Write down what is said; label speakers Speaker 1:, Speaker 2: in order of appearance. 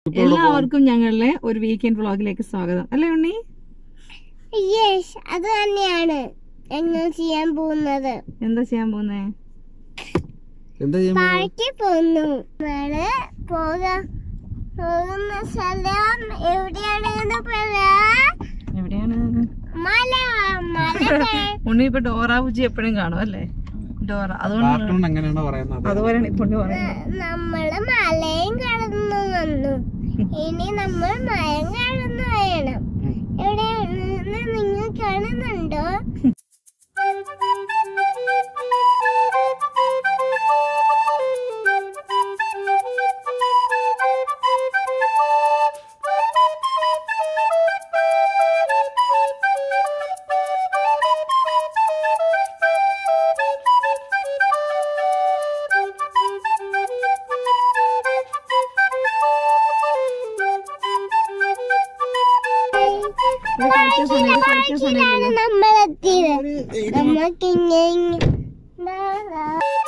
Speaker 1: എല്ലാവർക്കും ഞങ്ങളുടെ ഒരു വീക്കെൻഡ് വ്ളോഗിലേക്ക് സ്വാഗതം അല്ലേ ഉണ്ണി
Speaker 2: യെസ് അത് തന്നെയാണ് ഞങ്ങൾ ചെയ്യാൻ പോകുന്നത്
Speaker 1: എന്താ ചെയ്യാൻ പോകുന്നേ
Speaker 3: എന്താ ചെയ്യാൻ പോകുന്നത്?
Speaker 2: പാർട്ടി പോകുന്നു നമ്മള് പോകാ പോകുന്ന സ്ഥലം എവിടെയാണെന്ന് പറയാ
Speaker 1: എവിടെയാണ്
Speaker 2: മല മല കേ-
Speaker 1: ഉണ്ണി ഇപ്പൊ ഡോറ പൂജി എപ്പോഴും കാണും അല്ലേ ഡോറ അതുകൊണ്ട്
Speaker 3: കാർട്ടൂൺ അങ്ങനെയാണോ പറയുന്നത്
Speaker 1: അതുപോലെയാണ് ഇപ്പൊ ഉണ്ണി പറയുന്നത്
Speaker 2: നമ്മള് മലയും കടന്നു വന്നു ഇനി നമ്മൾ മയം കടന്നു വേണം എവിടെയാണെന്ന് നിങ്ങൾ കാണുന്നുണ്ടോ
Speaker 1: ഇത് കളിച്ച സമയം ഇത് കളിച്ച സമയമല്ലേ
Speaker 2: നമ്മളെത്തിയത് നമ്മൾക്ക് ഇങ്ങനെ